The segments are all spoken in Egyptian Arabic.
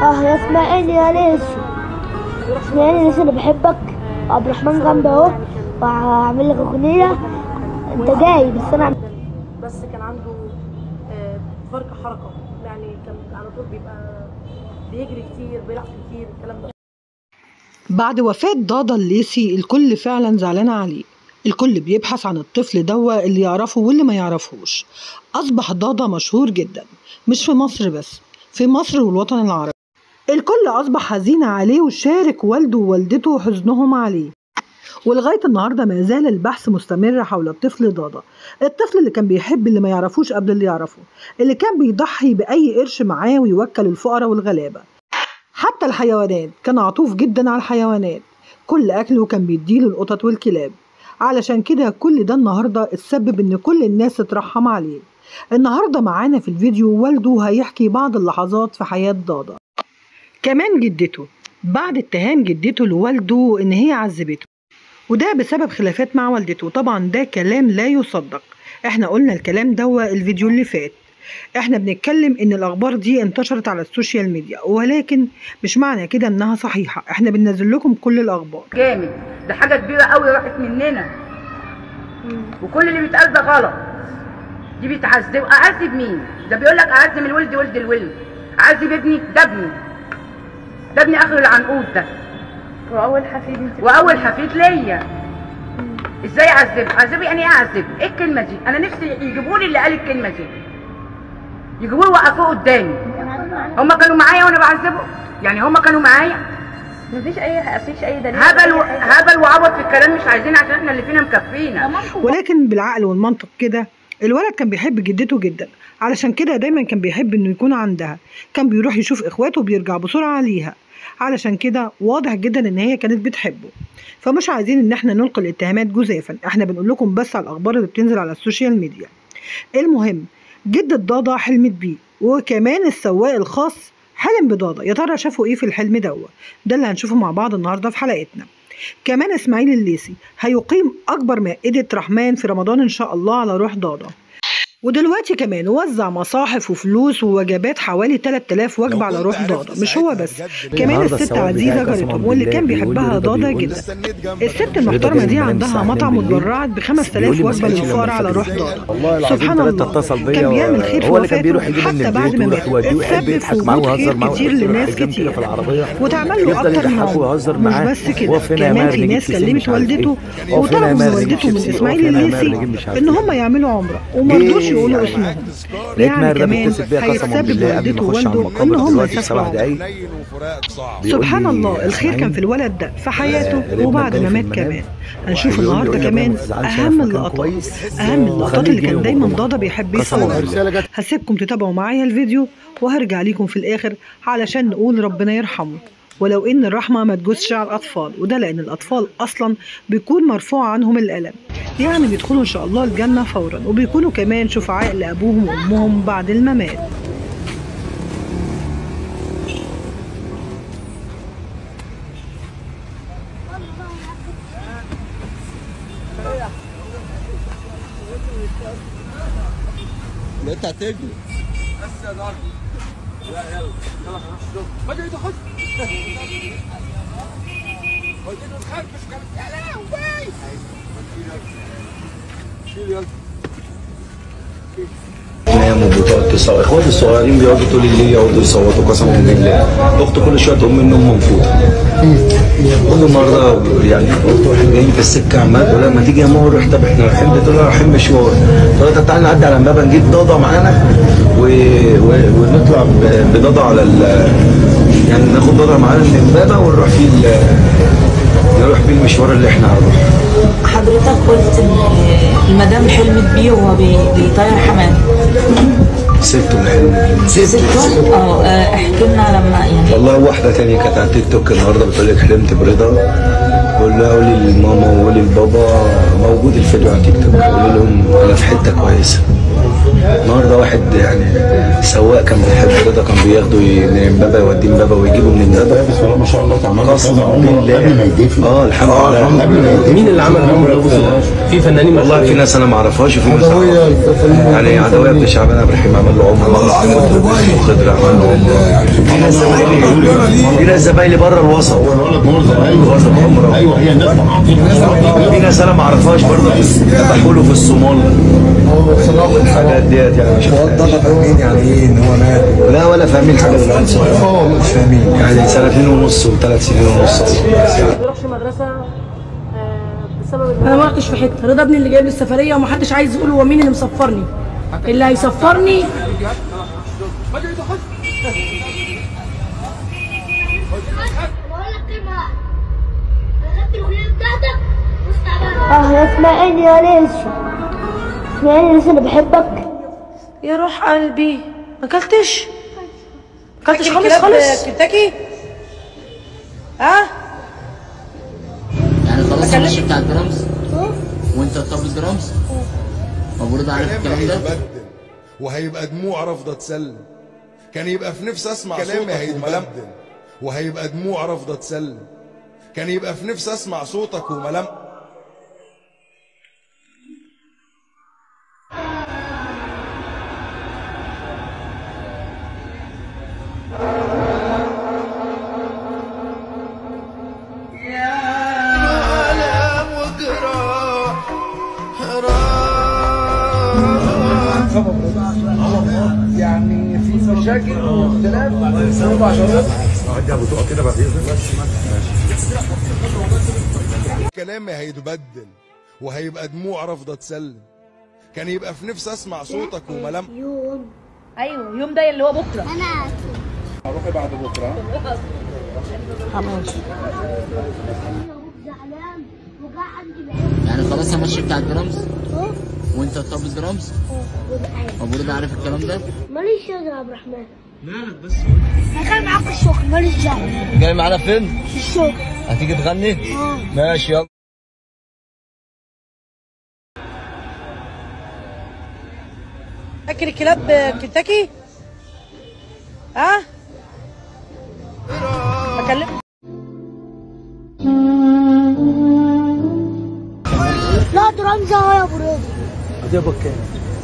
اه يا اسماعيل يا ليسي اسماعيل يا ليسي انا بحبك عبد الرحمن جنبي اهو وهعمل لك اغنيه انت جاي بس انا بس كان عنده آه، فرق حركه يعني كان على طول بيبقى بيجري كتير بيلعب كتير الكلام ده بعد وفاة ضاضا الليسي الكل فعلا زعلان عليه الكل بيبحث عن الطفل دوا اللي يعرفه واللي ما يعرفوش أصبح ضاضا مشهور جدا مش في مصر بس في مصر والوطن العربي الكل أصبح حزين عليه وشارك والده ووالدته حزنهم عليه ولغاية النهاردة ما زال البحث مستمر حول الطفل ضاضا الطفل اللي كان بيحب اللي ما يعرفوش قبل اللي يعرفه اللي كان بيضحي بأي قرش معاه ويوكل الفقراء والغلابة حتى الحيوانات كان عطوف جدا على الحيوانات كل أكله كان بيديله القطط والكلاب علشان كده كل ده النهاردة اتسبب إن كل الناس تترحم عليه النهاردة معانا في الفيديو والده هيحكي بعض اللحظات في حياة ضاضا كمان جدته بعد اتهام جدته لوالده إن هي عذبته وده بسبب خلافات مع والدته طبعا ده كلام لا يصدق احنا قلنا الكلام ده الفيديو اللي فات احنا بنتكلم ان الاخبار دي انتشرت على السوشيال ميديا ولكن مش معنى كده انها صحيحة احنا بننزل لكم كل الاخبار جامد ده حاجه كبيره قوي راحت مننا وكل اللي بيتقال ده غلط دي بيتعذب اعذب مين ده بيقول لك اعذب الولد ولد الولد اعذب ابني ده ابني ده ابني اخر العنقود ده واول حفيد انت واول حفيد ليا ازاي اعذب اعذب يعني ايه اعذب ايه الكلمه دي انا نفسي يجيبوا لي اللي قال الكلمه دي يجيبوه وقفوه قدامي هما كانوا معايا وانا بعذبه يعني هما كانوا معايا مفيش اي مفيش اي دليل هبل و... هبل وعبط في الكلام مش عايزين عشان احنا اللي فينا مكفينا ولكن بالعقل والمنطق كده الولد كان بيحب جدته جدا علشان كده دايما كان بيحب انه يكون عندها كان بيروح يشوف اخواته وبيرجع بسرعة عليها علشان كده واضح جدا ان هي كانت بتحبه فمش عايزين ان احنا نلقي الاتهامات جزافا احنا بنقول لكم بس على الاخبار اللي بتنزل على السوشيال ميديا المهم جدة ضاضة حلمت بيه وكمان السواق الخاص حلم بضاضة يا ترى شافوا ايه في الحلم دوت ده اللي هنشوفه مع بعض النهارده في حلقتنا كمان اسماعيل الليسي هيقيم اكبر مائدة رحمن في رمضان ان شاء الله على روح ضاضة ودلوقتي كمان وزع مصاحف وفلوس ووجبات حوالي 3000 وجبة على روح ضاضة مش هو بس كمان الست عزيزة جارتهم واللي كان بيحبها ضاضة جدا الست المحترمة دي عندها مطعم واتبرعت ب 5000 وجبة للفقراء على روح ضاضة والله العظيم سبحان ثلاثة الله اتصل بيا كان بيعمل خير في هو اللي كان وفاته بيروح يجيب حتى من بعد البيت ما ويروح مات يوديه ويحب اتسبب في يضحك معاه وجود ويهزر خير معاه كتير ويروح لناس يجيب كده كتير في العربية وتعمل له يفضل اكتر من يضحكه عمره ويهزر مش معاه بس كده وقف هنا يا كمان ماهر في نجيب ناس كيسين كلمت مش عارف والدته إيه. وقف هنا يا وطلبوا من ماهر نجيب والدته من شيبسي. اسماعيل وقف هنا يا ماهر الليسي نجيب مش عارف ان إيه. هم يعملوا عمره وما جه رضوش يقولوا يعني اسمهم لقيت يعني ماهر ده كمان بيتصل بيا قسما هيتسبب بالله قبل والدته ما اخش على ووالده المقابر ان هم دلوقتي يسافروا بسبع عمره دقايق بيقول سبحان لي الله يا الخير كان إسماعيل، في الولد ده في حياته قريبنا وبعد ما الجاي مات في المنام. كمان هنشوف ويقول لي النهارده يقول لي يا كمان ماما ما تزعلش، اهم أنا في مكان اللقطات كويس. اهم اللقطات اللي وخليه كان يجي دايما يوم ضاضة بيحب قسما يصورها بالله. هسيبكم تتابعوا معايا الفيديو وهرجع ليكم في الاخر علشان نقول ربنا يرحمه ولو ان الرحمه ما تجوزش على الاطفال وده لان الاطفال اصلا بيكون مرفوع عنهم الالم يعني بيدخلوا ان شاء الله الجنه فورا وبيكونوا كمان شفعاء لابوهم وامهم بعد الممات انت هتجري ناموا بتقعد تصوت اخواتي الصغيرين بيقعدوا طول الليل يقعدوا يصوتوا قسما بالله اختي كل شويه تقوم من النوم منفوخه كل مره يعني اخت واحد جاي في السكه عمال تقول لها ما تيجي يا ماما نروح طب احنا رايحين بتقول لها رايحين مشوار تقول لها طب تعالى نعدي على امبابه نجيب ضاضه معانا و... و... ونطلع ب- بضاضه على ال... يعني ناخد ضاضه معانا من امبابه ونروح فيه ال... نروح فيه المشوار اللي احنا هنروح حضرتك قلت ان المدام حلمت بيه وهو بي- بيطير حمام سبته الحلم سته اه آه، احكي لنا لما يعني والله واحدة تانية كانت على التيك توك النهاردة بتقول لك حلمت برضا بقول لها قولي لماما وقولي لبابا موجود الفيديو على التيك توك قولي لهم أنا في حتة كويسة النهارده واحد يعني سواق كان بيحب رضا كان بياخده ي- من امبابه يوديه امبابه ويجيبه من امبابه بسم الله ما شاء الله تعمل قسما بالله قبل ما يدفن اه الحمد لله قبل ما يدفن مين اللي عمل عمرو ابو في فنانين والله في مشهورين ناس انا ما اعرفهاش وفي ناس أعرفها. يعني عدوية بن شعبان عبد الرحيم عمل له عمره وخضر عمل له في ناس زمايلي في ناس زمايلي بره الوسط الولد مرزق ايوه ايوه هي الناس في ناس انا ما اعرفهاش برضه فتحوا له في الصومال الحاجات ديت يعني مش فاهمين يعني ايه ان هو مات لا ولا فاهمين حاجه دلوقتي اه مش فاهمين يعني سنتين ونص وثلاث سنين ونص ما بيروحش مدرسه آه، بسبب ان انا ما رحتش في حته رضا ابني اللي جايب لي السفريه ومحدش عايز يقول هو مين اللي مسفرني اللي هيسفرني اه يا اسماعيل يا ليش اسماعيل ليش انا بحبك يا روح قلبي ما اكلتش ما اكلتش خالص خالص كنتاكي ها يعني خلاص الماتش بتاع الدرامز وانت طب الدرامز المفروض عارف الكلام ده هيتبدل وهيبقى دموع رافضه تسلم كان يبقى في نفسي اسمع صوتك هيتبدل وهيبقى دموع رافضه تسلم كان يبقى في نفسي اسمع صوتك وملام يعني في مشاكل واختلاف اربع شهور كلامي هيتبدل وهيبقى دموع رافضه تسلم كان يبقى في نفسي اسمع صوتك وملام يوم ايوه يوم ده اللي هو بكره انا هروحي بعد بكره زعلان وقاعد عندي بعيد يعني خلاص الماتش بتاع الدرامز وانت طب الدرامز المفروض عارف الكلام ده ماليش شغل يا عبد الرحمن مالك بس انا كان معاك في الشغل ماليش دعوه جاي معانا فين؟ في الشغل هتيجي تغني؟ اه ماشي يلا اكل الكلاب كنتاكي ها بكلم لا ده رمزة اهو يا ابو رضا هتقبض كام؟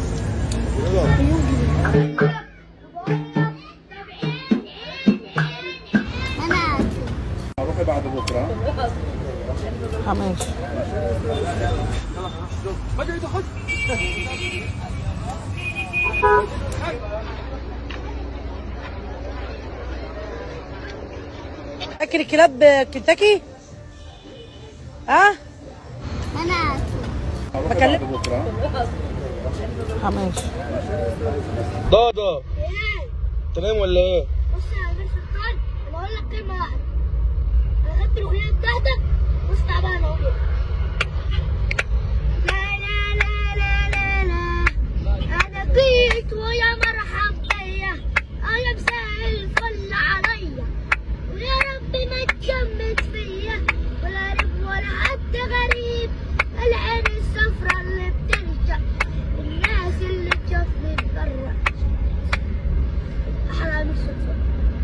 انا هروحي بعد بكره اكل الكلاب كنتاكي ها انا هروحي بكلم- بعد بكره ضاضة تمام ولا ايه؟ بص يا امير سلطان انا اقول لك كلمه واحده انا خدت الاغنيه بتاعتك بص تعبان اهو لا لا لا لا لا لا انا جيت ويا مرحب بيا انا مساء الفل عليا ويا رب ما تجمد فيا ولا رب ولا حد غريب العين الصفرا اللي بتنشأ الناس اللي تشوفني تبرع حرام الصدفة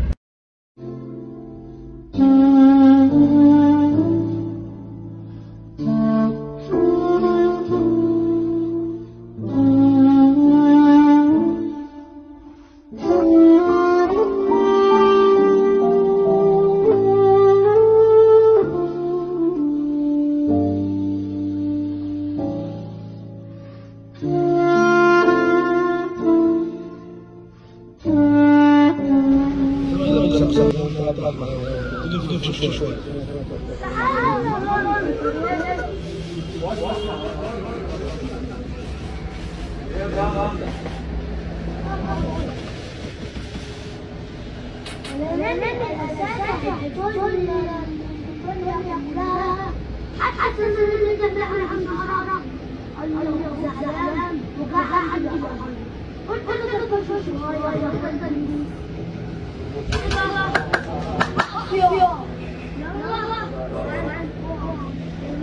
حتى اللي جنبها عن حرارة الله زعلان وقاعد عندي قلت له تدخل شو شو هاي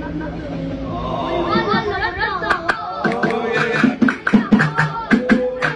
يا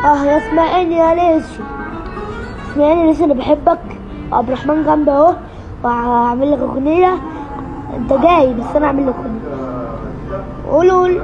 اه يا اسماعيل يا ليسي اسماعيل يا ليسي انا بحبك عبد الرحمن جنبي اهو وهعمل لك اغنيه انت جاي بس انا هعمل لك اغنيه قول قول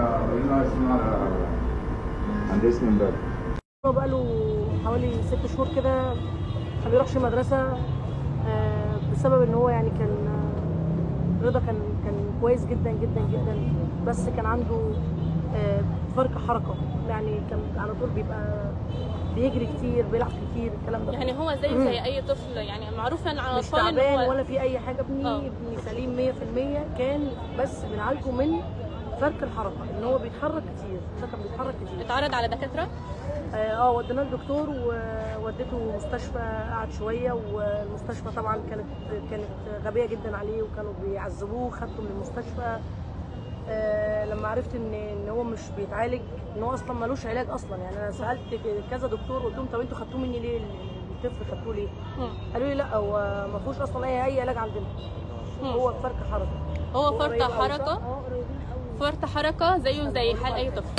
هو بقاله حوالي ست شهور كده ما بيروحش مدرسة آه، بسبب ان هو يعني كان آه، رضا كان كان كويس جدا جدا جدا بس كان عنده آه، فرق حركة يعني كان على طول بيبقى بيجري كتير بيلعب كتير الكلام ده يعني هو زي مم. زي اي طفل يعني معروف عن مش الاطفال ان تعبان هو ولا في اي حاجه ابني آه. ابني سليم 100% كان بس بنعالجه من فرق الحركه ان هو بيتحرك كتير ده كان بيتحرك كتير اتعرض على دكاتره اه آه، وديناه للدكتور ووديته مستشفى قعد شويه والمستشفى طبعا كانت كانت غبيه جدا عليه وكانوا بيعذبوه خدته من المستشفى آه لما عرفت ان ان هو مش بيتعالج ان هو اصلا ملوش علاج اصلا يعني انا سالت كذا دكتور قلت لهم طب انتوا خدتوه مني ليه الطفل خدتوه ليه؟ قالوا لي لا هو ما فيهوش اصلا اي اي علاج عندنا هو فرق حركه هو فرط قريب أوي، صح؟ حركه اه قريبين أوي. فرط حركه زيه زي حال اي طفل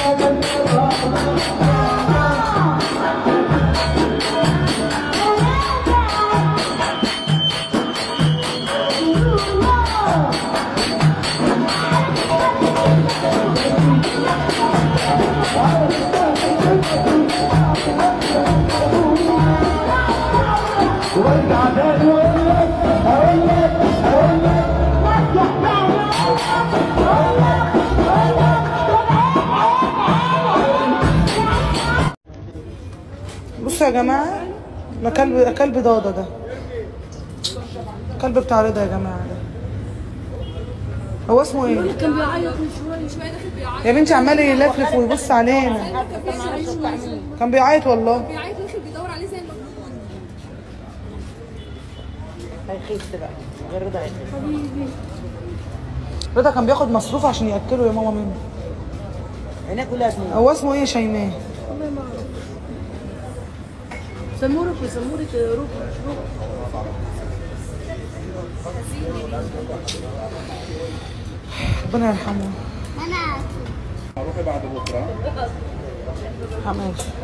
بصوا يا جماعة ده كلب كلب ضاضة ده كلب بتاع رضا يا جماعة ده هو اسمه ايه؟ كان بيعيط من شويه شويه داخل بيعيط يا بنتي عمال يلفلف ويبص علينا كان بيعيط والله بيعيط داخل بيدور عليه زي المجنون هيخس بقى غير رضا هيخس حبيبي رضا كان بياخد مصروف عشان ياكله يا ماما منه عينيها كلها اتنين هو اسمه ايه يا شيماء؟ والله ما اعرف سمورك وسمورك روح روح ربنا يرحمه انا روحي بعد بكره ماشي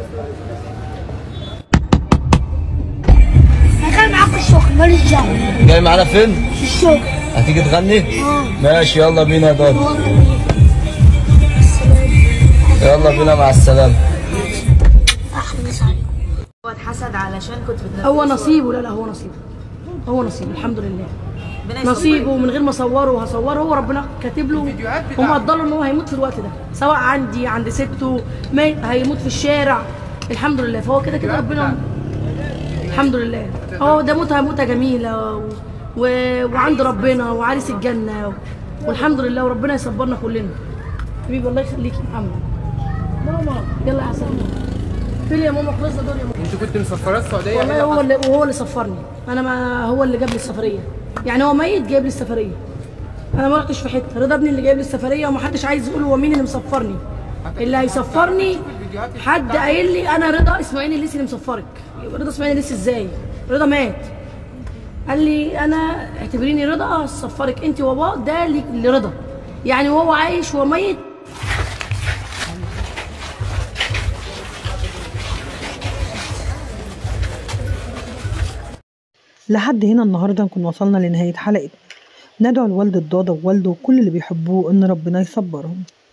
هخلي معاك الشغل ماليش دعوه جاي معانا فين؟ في الشغل هتيجي تغني؟ اه ماشي يلا بينا يا دار يلا بينا مع السلامة احلى مسا عليكم هو اتحسد علشان كنت بتنزل هو نصيبه لا لا هو نصيبه هو نصيبه الحمد لله ربنا يصبرك. نصيبه من غير ما اصوره وهصوره هو ربنا كاتب له ومقدر له ان هو هيموت في الوقت ده سواء عندي عند سته ميت هيموت في الشارع الحمد لله فهو كده كده ربنا الحمد لله هو ده موتها موتة جميلة و... و... وعند ربنا وعريس الجنة و... والحمد لله وربنا يصبرنا كلنا حبيبي الله يخليك يا محمد ماما يلا يا حسن فين يا ماما خلصنا دول يا ماما انت كنت مسافرات السعوديه والله هو اللي وهو اللي سفرني انا ما هو اللي جاب لي السفريه يعني هو ميت جايب لي السفريه انا ما رحتش في حته رضا ابني اللي جايب لي السفريه ومحدش عايز يقول هو مين اللي مسفرني اللي هيسفرني حد قايل لي انا رضا اسماعيل الليسي اللي مسفرك رضا اسماعيل الليسي ازاي رضا مات قال لي انا اعتبريني رضا سفرك انت وبابا ده ليك لرضا يعني وهو عايش وميت لحد هنا النهارده نكون وصلنا لنهاية حلقتنا ندعو لوالدة ضاضة ووالده وكل اللي بيحبوه إن ربنا يصبرهم